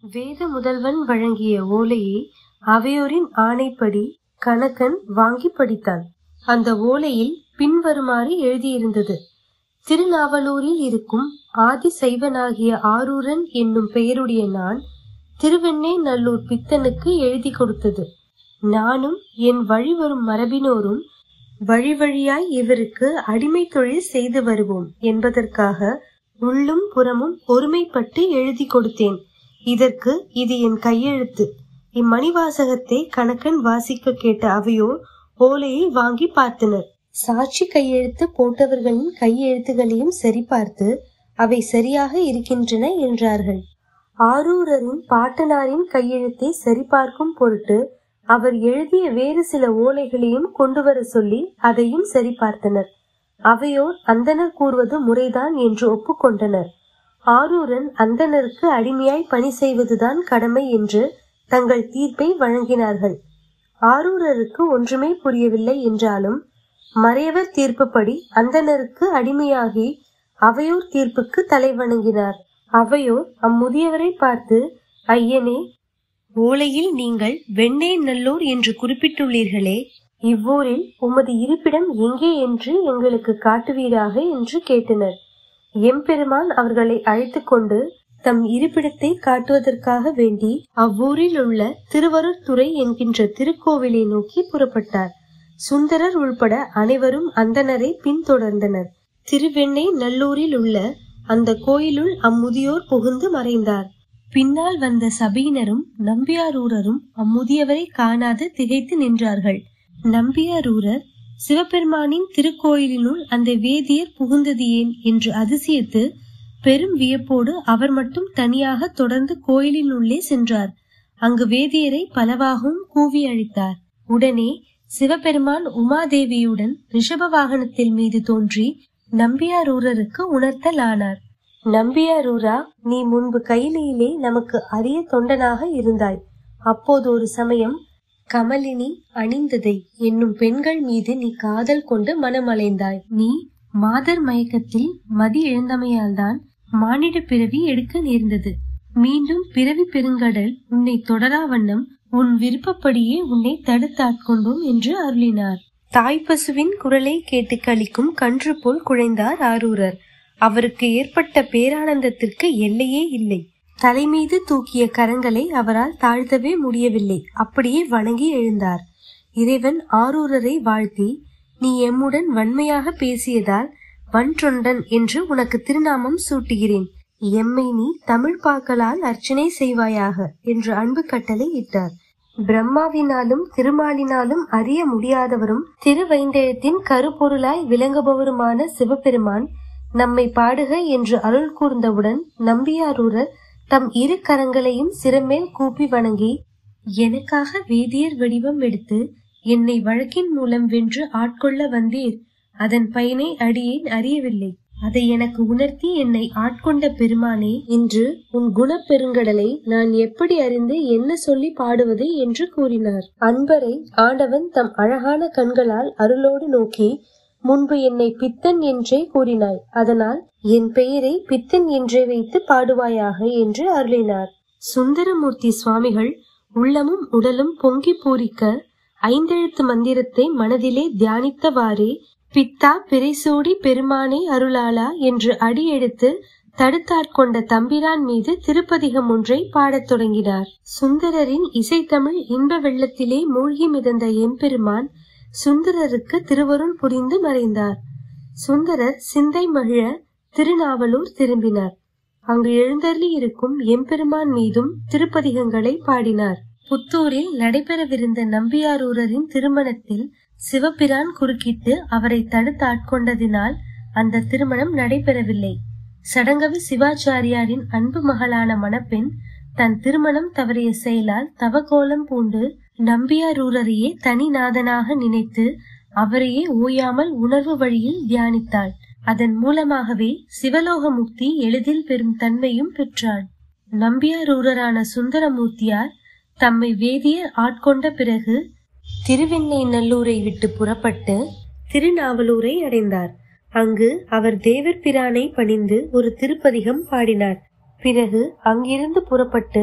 வேத முதல்வன் வழங்கிய ஓலையை அவையோரின் ஆணைப்படி கணக்கன் வாங்கி படித்தான் அந்த ஓலையில் பின்வருமாறு எழுதியிருந்தது திருநாவலூரில் இருக்கும் ஆதி சைவனாகிய ஆரூரன் என்னும் பெயருடைய நான் திருவெண்ணே நல்லூர் பித்தனுக்கு எழுதி கொடுத்தது நானும் என் வழிவரும் மரபினோரும் வழி வழியாய் இவருக்கு அடிமை தொழில் செய்து வருவோம் என்பதற்காக உள்ளும் புறமும் ஒருமைப்பட்டு எழுதி கொடுத்தேன் இதற்கு இது என் கையெழுத்து இம்மணிவாசகத்தை கணக்கன் வாசிக்க கேட்ட அவையோர் ஓலையை வாங்கி பார்த்தனர் சாட்சி கையெழுத்து போட்டவர்களின் கையெழுத்துகளையும் சரிபார்த்து அவை சரியாக இருக்கின்றன என்றார்கள் ஆரூரரின் பாட்டனாரின் கையெழுத்தை சரிபார்க்கும் பொருட்டு அவர் எழுதிய வேறு சில ஓலைகளையும் கொண்டு வர சொல்லி அதையும் சரிபார்த்தனர் அவையோர் அந்தனர் கூறுவது முறைதான் என்று ஒப்புக்கொண்டனர் ஆரூரன் அந்தனருக்கு அடிமையாய் பணி செய்வதுதான் கடமை என்று தங்கள் தீர்ப்பை வழங்கினார்கள் ஆரூரருக்கு ஒன்றுமே புரியவில்லை என்றாலும் மறையவர் தீர்ப்புப்படி அந்தனருக்கு அடிமையாகி அவையோர் தீர்ப்புக்கு தலை வணங்கினார் அவையோர் அம்முதியவரை பார்த்து ஐயனே ஓலையில் நீங்கள் வெண்ணே நல்லூர் என்று குறிப்பிட்டுள்ளீர்களே இவ்வூரில் உமது இருப்பிடம் எங்கே என்று எங்களுக்கு காட்டுவீராக என்று கேட்டனர் எம்பெருமான் அவர்களை அழைத்து கொண்டு தம் இருப்பிடத்தை காட்டுவதற்காக வேண்டி அவ்வூரில் உள்ள திருவருட்துறை என்கின்ற திருக்கோவிலை நோக்கி புறப்பட்டார் சுந்தரர் உள்பட அனைவரும் அந்தனரை பின்தொடர்ந்தனர் திருவெண்ணை நல்லூரில் உள்ள அந்த கோயிலுள் அம்முதியோர் புகுந்து மறைந்தார் பின்னால் வந்த சபையினரும் நம்பியாரூரரும் அம்முதியவரை காணாது திகைத்து நின்றார்கள் நம்பியாரூரர் சிவபெருமானின் திருக்கோயிலினுள் அந்த வேதியர் புகுந்தது ஏன் என்று அதிசயித்து பெரும் வியப்போடு அவர் மட்டும் தனியாக தொடர்ந்து கோயிலின் உள்ளே சென்றார் அங்கு வேதியரை பலவாகவும் கூவி அழைத்தார் உடனே சிவபெருமான் உமாதேவியுடன் ரிஷப வாகனத்தில் மீது தோன்றி நம்பியாரூரருக்கு உணர்த்தலானார் நம்பியாரூரா நீ முன்பு கைலியிலே நமக்கு அரிய தொண்டனாக இருந்தாய் அப்போது ஒரு சமயம் கமலினி அணிந்ததை என்னும் பெண்கள் மீது நீ காதல் கொண்டு மனமலைந்தாய் நீ மாதர் மயக்கத்தில் மதி இழந்தமையால்தான் மானிட பிறவி எடுக்க நேர்ந்தது மீண்டும் பிறவி பெருங்கடல் உன்னை தொடரா வண்ணம் உன் விருப்பப்படியே உன்னை தடுத்தாட்கொண்டோம் என்று அருளினார் தாய்ப்பசுவின் குரலை கேட்டு கழிக்கும் கன்று போல் குழைந்தார் ஆரூரர் அவருக்கு ஏற்பட்ட பேரானந்தத்திற்கு எல்லையே இல்லை தலைமீது தூக்கிய கரங்களை அவரால் தாழ்த்தவே முடியவில்லை அப்படியே வணங்கி எழுந்தார் இறைவன் ஆரூரரை வாழ்த்தி நீ எம்முடன் வன்மையாக பேசியதால் வன்றொண்டன் என்று உனக்கு திருநாமம் சூட்டுகிறேன் எம்மை நீ தமிழ் பாக்களால் அர்ச்சனை செய்வாயாக என்று அன்பு கட்டளை இட்டார் பிரம்மாவினாலும் திருமாலினாலும் அறிய முடியாதவரும் திருவைந்தெழுத்தின் கருப்பொருளாய் விளங்குபவருமான சிவபெருமான் நம்மை பாடுக என்று அருள் கூர்ந்தவுடன் நம்பியாரூரர் தம் இரு கரங்களையும் சிறமேல் கூப்பி வணங்கி எனக்காக வேதியர் வடிவம் எடுத்து என்னை வழக்கின் மூலம் வென்று ஆட்கொள்ள வந்தீர் அதன் பயனை அடியேன் அறியவில்லை அதை எனக்கு உணர்த்தி என்னை ஆட்கொண்ட பெருமானே இன்று உன் குணப் பெருங்கடலை நான் எப்படி அறிந்து என்ன சொல்லி பாடுவது என்று கூறினார் அன்பரை ஆண்டவன் தம் அழகான கண்களால் அருளோடு நோக்கி முன்பு என்னை பித்தன் என்றே கூறினாய் அதனால் என் பெயரை பித்தன் என்றே வைத்து பாடுவாயாக என்று அருளினார் சுந்தரமூர்த்தி சுவாமிகள் உள்ளமும் உடலும் பொங்கி பூரிக்க ஐந்தெழுத்து மந்திரத்தை மனதிலே தியானித்தவாறே பித்தா பிறைசூடி பெருமானே அருளாளா என்று அடியெடுத்து தடுத்தாட்கொண்ட தம்பிரான் மீது திருப்பதிகம் ஒன்றை பாடத் தொடங்கினார் சுந்தரரின் இசைத்தமிழ் இன்ப வெள்ளத்திலே மூழ்கி மிதந்த எம்பெருமான் சுந்தரருக்கு திருவருள் புரிந்து மறைந்தார் சுந்தரர் சிந்தை மகிழ திருநாவலூர் திரும்பினார் அங்கு எழுந்தருளி இருக்கும் எம்பெருமான் மீதும் திருப்பதிகங்களை பாடினார் புத்தூரில் நடைபெறவிருந்த நம்பியாரூரரின் திருமணத்தில் சிவபிரான் குறுக்கிட்டு அவரை தடுத்து ஆட்கொண்டதினால் அந்த திருமணம் நடைபெறவில்லை சடங்கவி சிவாச்சாரியாரின் அன்பு மகளான மணப்பெண் தன் திருமணம் தவறிய செயலால் தவகோலம் பூண்டு நம்பியாரூரரையே தனிநாதனாக நினைத்து அவரையே ஓயாமல் உணர்வு வழியில் தியானித்தாள் அதன் மூலமாகவே சிவலோக முக்தி எளிதில் பெறும் தன்மையும் பெற்றாள் நம்பியாரூரரான சுந்தரமூர்த்தியார் தம்மை வேதியர் ஆட்கொண்ட பிறகு திருவெண்ணை நல்லூரை விட்டு புறப்பட்டு திருநாவலூரை அடைந்தார் அங்கு அவர் தேவர் பிரானை பணிந்து ஒரு திருப்பதிகம் பாடினார் பிறகு அங்கிருந்து புறப்பட்டு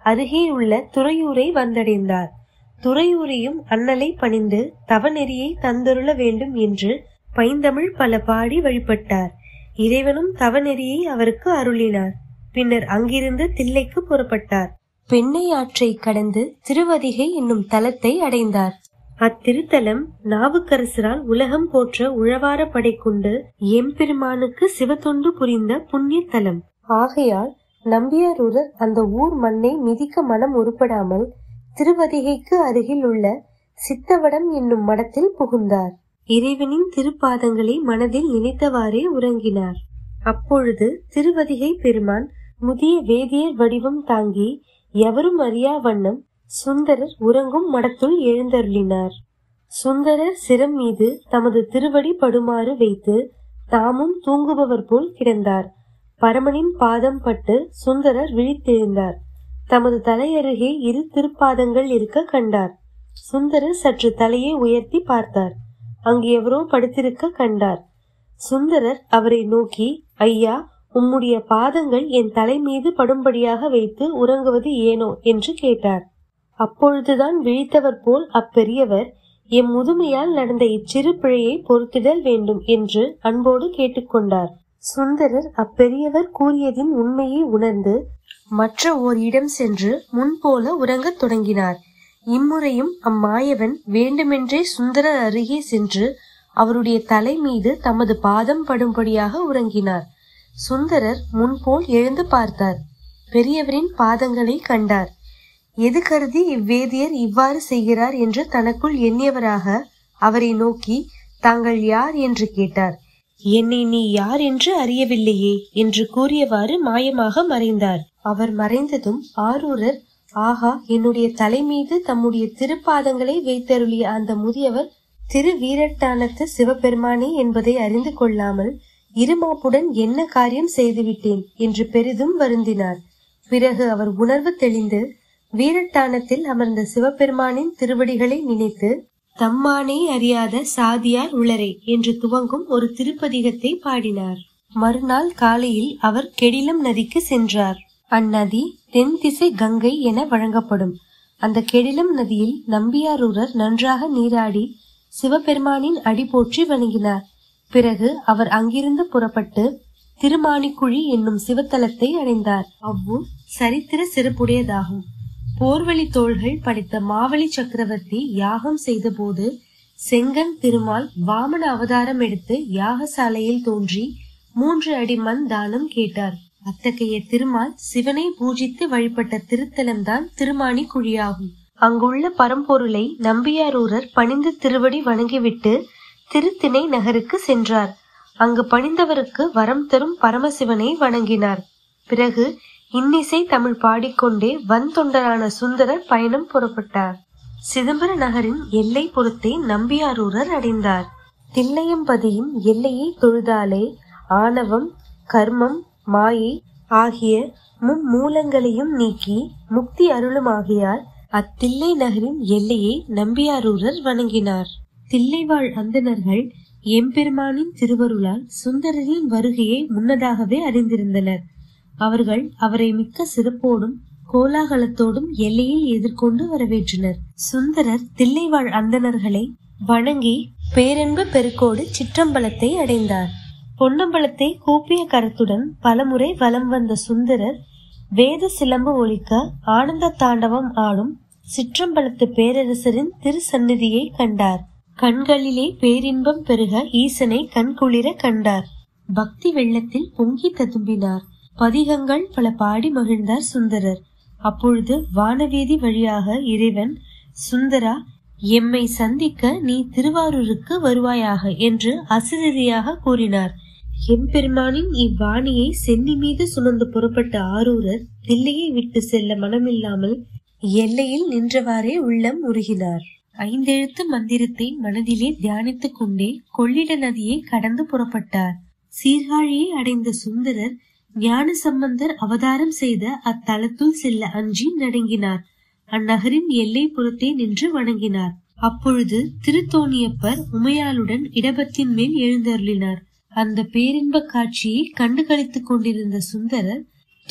அருகே உள்ள துறையூரை வந்தடைந்தார் துறையூரையும் அண்ணலை பணிந்து தவநெறியை தந்தருள வேண்டும் என்று பைந்தமிழ் பல பாடி வழிபட்டார் இறைவனும் தவநெறியை அவருக்கு அருளினார் பின்னர் அங்கிருந்து தில்லைக்கு புறப்பட்டார் பெண்ணை ஆற்றை கடந்து திருவதிகை என்னும் தலத்தை அடைந்தார் அத்திருத்தலம் நாவுக்கரசரால் உலகம் போற்ற உழவார படை கொண்டு எம்பெருமானுக்கு சிவத்தொண்டு புரிந்த புண்ணிய தலம் ஆகையால் நம்பியாரூரர் அந்த ஊர் மண்ணை மிதிக்க மனம் உருப்படாமல் திருவதிகைக்கு அருகில் உள்ள சித்தவடம் என்னும் மடத்தில் புகுந்தார் இறைவனின் திருப்பாதங்களை மனதில் நினைத்தவாறே உறங்கினார் அப்பொழுது திருவதிகை பெருமான் முதிய வேதியர் வடிவம் தாங்கி எவரும் அறியா வண்ணம் சுந்தரர் உறங்கும் மடத்துள் எழுந்தருளினார் சுந்தரர் சிரம் மீது தமது திருவடி படுமாறு வைத்து தாமும் தூங்குபவர் போல் கிடந்தார் பரமனின் பாதம் பட்டு சுந்தரர் விழித்தெழுந்தார் தமது தலையருகே இரு திருப்பாதங்கள் இருக்க கண்டார் சுந்தரர் சற்று தலையை உயர்த்தி பார்த்தார் அங்கு எவரோ படுத்திருக்க கண்டார் சுந்தரர் அவரை நோக்கி ஐயா உம்முடைய பாதங்கள் என் தலை மீது படும்படியாக வைத்து உறங்குவது ஏனோ என்று கேட்டார் அப்பொழுதுதான் விழித்தவர் போல் அப்பெரியவர் எம் முதுமையால் நடந்த இச்சிறு பிழையை பொறுத்திடல் வேண்டும் என்று அன்போடு கேட்டுக்கொண்டார் சுந்தரர் அப்பெரியவர் கூறியதின் உண்மையை உணர்ந்து மற்ற ஓர் இடம் சென்று முன்போல உறங்கத் தொடங்கினார் இம்முறையும் அம்மாயவன் வேண்டுமென்றே சுந்தரர் அருகே சென்று அவருடைய தலை மீது தமது பாதம் படும்படியாக உறங்கினார் சுந்தரர் முன்போல் எழுந்து பார்த்தார் பெரியவரின் பாதங்களை கண்டார் எது கருதி இவ்வேதியர் இவ்வாறு செய்கிறார் என்று தனக்குள் எண்ணியவராக அவரை நோக்கி தாங்கள் யார் என்று கேட்டார் என்னை நீ யார் என்று அறியவில்லையே என்று கூறியவாறு மாயமாக மறைந்தார் அவர் மறைந்ததும் ஆரூரர் ஆகா என்னுடைய தலை மீது தம்முடைய திருப்பாதங்களை வைத்தருளிய அந்த முதியவர் திரு வீரட்டானத்து சிவபெருமானே என்பதை அறிந்து கொள்ளாமல் இருமாப்புடன் என்ன காரியம் செய்துவிட்டேன் என்று பெரிதும் வருந்தினார் பிறகு அவர் உணர்வு தெளிந்து வீரட்டானத்தில் அமர்ந்த சிவபெருமானின் திருவடிகளை நினைத்து தம்மானே அறியாத சாதியார் உளரே என்று துவங்கும் ஒரு திருப்பதிகத்தை பாடினார் மறுநாள் காலையில் அவர் கெடிலம் நதிக்கு சென்றார் அந்நதி தென் திசை கங்கை என வழங்கப்படும் அந்த கெடிலம் நதியில் நம்பியாரூரர் நன்றாக நீராடி சிவபெருமானின் அடி போற்றி வணங்கினார் பிறகு அவர் அங்கிருந்து புறப்பட்டு திருமாணிக்குழி என்னும் சிவத்தலத்தை அடைந்தார் அவ்வூர் சரித்திர சிறப்புடையதாகும் போர்வழி தோள்கள் படைத்த மாவழி சக்கரவர்த்தி யாகம் செய்தபோது செங்கன் திருமால் வாமன அவதாரம் எடுத்து யாகசாலையில் தோன்றி மூன்று அடி மண் தானம் கேட்டார் அத்தகைய திருமால் சிவனை பூஜித்து வழிபட்ட திருத்தலம்தான் திருமாணி குழியாகும் அங்குள்ள பரம்பொருளை நம்பியாரூரர் பணிந்து திருவடி வணங்கிவிட்டு திருத்திணை நகருக்கு சென்றார் அங்கு பணிந்தவருக்கு வரம் தரும் பரமசிவனை வணங்கினார் பிறகு இன்னிசை தமிழ் பாடிக்கொண்டே வன் தொண்டரான சுந்தரர் பயணம் புறப்பட்டார் சிதம்பர நகரின் எல்லை புறத்தை நம்பியாரூரர் அடைந்தார் தில்லையம்பதியின் எல்லையை தொழுதாலே ஆணவம் கர்மம் மாயை ஆகிய மும்மூலங்களையும் நீக்கி முக்தி அருளுமாகியால் அத்தில்லை நகரின் எல்லையை நம்பியாரூரர் வணங்கினார் தில்லைவாழ் அந்தணர்கள் எம்பெருமானின் திருவருளால் சுந்தரரின் வருகையை முன்னதாகவே அறிந்திருந்தனர் அவர்கள் அவரை மிக்க சிறப்போடும் கோலாகலத்தோடும் எல்லையில் எதிர்கொண்டு வரவேற்றனர் சுந்தரர் தில்லைவாழ் அந்தணர்களை வணங்கி பேரன்பு பெருக்கோடு சிற்றம்பலத்தை அடைந்தார் பொன்னம்பலத்தை கூப்பிய கரத்துடன் பலமுறை வலம் வந்த சுந்தரர் வேத சிலம்பு ஒலிக்க ஆனந்த தாண்டவம் ஆடும் சிற்றம்பலத்து பேரரசரின் திருசந்நிதியை கண்டார் கண்களிலே பேரின்பம் பெருக ஈசனை கண்குளிர கண்டார் பக்தி வெள்ளத்தில் பொங்கி ததும்பினார் பதிகங்கள் பல பாடி மகிழ்ந்தார் சுந்தரர் அப்பொழுது வானவேதி வழியாக இறைவன் சுந்தரா எம்மை சந்திக்க நீ திருவாரூருக்கு வருவாயாக என்று அசிரதியாக கூறினார் எம்பெருமானின் இவ்வாணியை சென்னி மீது சுமந்து புறப்பட்ட ஆரூரர் தில்லையை விட்டு செல்ல மனமில்லாமல் எல்லையில் நின்றவாறே உள்ளம் உருகினார் ஐந்தெழுத்து மந்திரத்தை மனதிலே தியானித்துக் கொண்டே கொள்ளிட நதியை கடந்து புறப்பட்டார் சீர்காழியை அடைந்த சுந்தரர் ஞான சம்பந்தர் அவதாரம் செய்த அத்தலத்துள் செல்ல அஞ்சி நடுங்கினார் அந்நகரின் எல்லை புறத்தே நின்று வணங்கினார் அப்பொழுது திருத்தோணியப்பர் உமையாளுடன் இடபத்தின் மேல் எழுந்தருளினார் அந்த பேரின்ப காட்சியை கண்டு கழித்துக் கொண்டிருந்த சுந்தரர்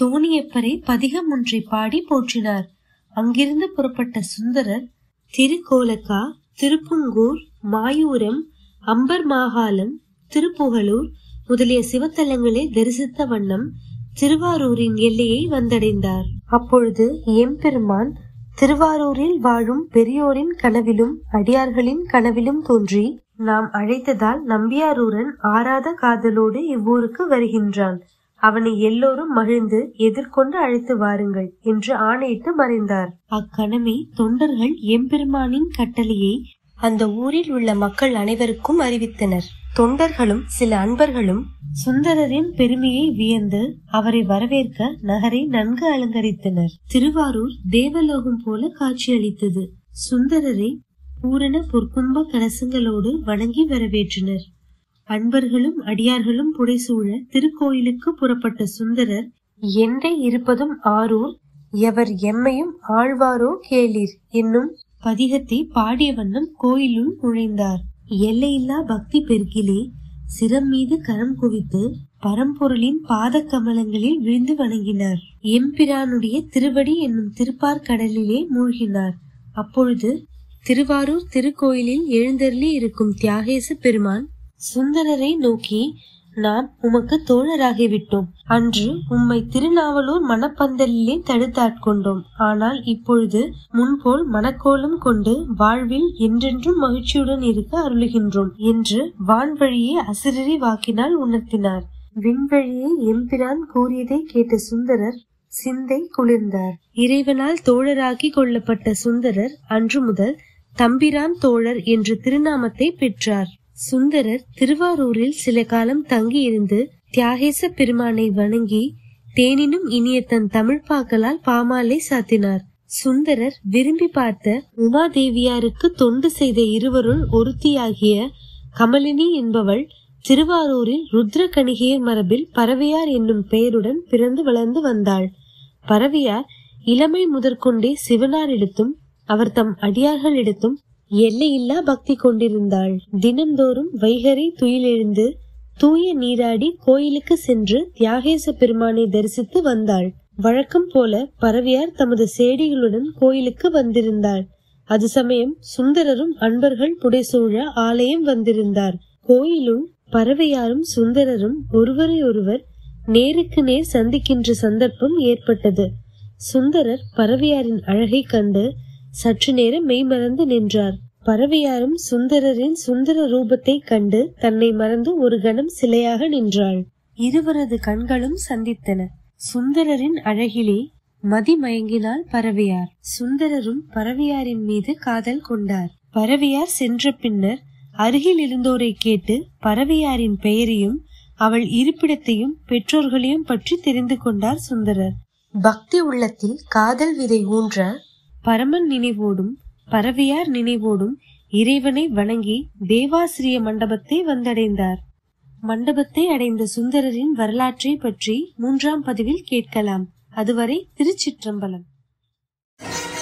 தோணியப்பரை பதிகம் ஒன்றை பாடி போற்றினார் அங்கிருந்து புறப்பட்ட சுந்தரர் திருக்கோலக்கா திருப்புங்கூர் மாயூரம் அம்பர் மாகாளம் திருப்புகலூர் முதலிய சிவத்தலங்களை தரிசித்த வண்ணம் திருவாரூரின் எல்லையை வந்தடைந்தார் அப்பொழுது எம்பெருமான் திருவாரூரில் வாழும் பெரியோரின் கனவிலும் அடியார்களின் கனவிலும் தோன்றி நாம் அழைத்ததால் நம்பியாரூரன் ஆறாத காதலோடு இவ்வூருக்கு வருகின்றான் அவனை எல்லோரும் மகிழ்ந்து எதிர்கொண்டு அழைத்து வாருங்கள் என்று ஆணையிட்டு மறைந்தார் அக்கணமே தொண்டர்கள் எம்பெருமானின் கட்டளையை அந்த ஊரில் உள்ள மக்கள் அனைவருக்கும் அறிவித்தனர் தொண்டர்களும் சில அன்பர்களும் சுந்தரரின் பெருமையை வியந்து அவரை வரவேற்க நகரை நன்கு அலங்கரித்தனர் திருவாரூர் தேவலோகம் போல காட்சியளித்தது சுந்தரரை பூரண பொற்கும்ப கலசங்களோடு வணங்கி வரவேற்றனர் அன்பர்களும் அடியார்களும் புடைசூழ திருக்கோயிலுக்கு புறப்பட்ட சுந்தரர் என்றே இருப்பதும் ஆரூர் எவர் எம்மையும் ஆழ்வாரோ கேளீர் என்னும் பதிகத்தை பாடிய வண்ணம் கோயிலுள் நுழைந்தார் எல்லையில்லா பக்தி பெருக்கிலே சிரம் மீது கரம் குவித்து பரம்பொருளின் பாத கமலங்களில் விழுந்து வணங்கினார் எம்பிரானுடைய திருவடி என்னும் திருப்பார் கடலிலே மூழ்கினார் அப்பொழுது திருவாரூர் திருக்கோயிலில் எழுந்தருளி இருக்கும் தியாகேச பெருமான் சுந்தரரை நோக்கி நாம் உமக்கு தோழராகிவிட்டோம் அன்று உம்மை திருநாவலூர் மணப்பந்தலிலே தடுத்தாட்கொண்டோம் ஆனால் இப்பொழுது முன்போல் மனக்கோலம் கொண்டு வாழ்வில் என்றென்றும் மகிழ்ச்சியுடன் இருக்க அருளுகின்றோம் என்று வான்வழியே அசிரறி வாக்கினால் உணர்த்தினார் விண்வழியே எம்பிரான் கூறியதை கேட்ட சுந்தரர் சிந்தை குளிர்ந்தார் இறைவனால் தோழராக்கி கொள்ளப்பட்ட சுந்தரர் அன்று முதல் தம்பிரான் தோழர் என்ற திருநாமத்தை பெற்றார் சுந்தரர் திருவாரூரில் சில காலம் தங்கியிருந்து தியாகேச பெருமானை வணங்கி தேனினும் இனிய தன் தமிழ்ப்பாக்களால் பாமாலை சாத்தினார் சுந்தரர் விரும்பி பார்த்த உமாதேவியாருக்கு தொண்டு செய்த இருவருள் ஒருத்தியாகிய கமலினி என்பவள் திருவாரூரில் ருத்ரகணிகையர் மரபில் பறவையார் என்னும் பெயருடன் பிறந்து வளர்ந்து வந்தாள் பறவையார் இளமை முதற்கொண்டே சிவனாரிடத்தும் அவர் தம் அடியார்களிடத்தும் எல்லையில்லா பக்தி கொண்டிருந்தாள் தினந்தோறும் வைகரை துயிலெழுந்து தூய நீராடி கோயிலுக்கு சென்று தியாகேச பெருமானை தரிசித்து வந்தாள் வழக்கம் போல பறவையார் தமது சேடிகளுடன் கோயிலுக்கு வந்திருந்தாள் அது சமயம் சுந்தரரும் அன்பர்கள் புடைசூழ ஆலயம் வந்திருந்தார் கோயிலுள் பறவையாரும் சுந்தரரும் ஒருவரை ஒருவர் நேருக்கு நேர் சந்திக்கின்ற சந்தர்ப்பம் ஏற்பட்டது சுந்தரர் பறவையாரின் அழகை கண்டு சற்று நேரம் மெய்மறந்து நின்றார் பறவையாரும் சுந்தரரின் சுந்தர ரூபத்தை கண்டு தன்னை மறந்து ஒரு கணம் சிலையாக நின்றாள் இருவரது கண்களும் சந்தித்தன சுந்தரரின் அழகிலே மதிமயங்கினாள் பறவையார் சுந்தரரும் பறவையாரின் மீது காதல் கொண்டார் பறவையார் சென்ற பின்னர் அருகில் இருந்தோரை கேட்டு பறவையாரின் பெயரையும் அவள் இருப்பிடத்தையும் பெற்றோர்களையும் பற்றி தெரிந்து கொண்டார் சுந்தரர் பக்தி உள்ளத்தில் காதல் விதை ஊன்ற பரமன் நினைவோடும் பறவையார் நினைவோடும் இறைவனை வணங்கி தேவாசிரிய மண்டபத்தை வந்தடைந்தார் மண்டபத்தை அடைந்த சுந்தரரின் வரலாற்றை பற்றி மூன்றாம் பதிவில் கேட்கலாம் அதுவரை திருச்சிற்றம்பலம்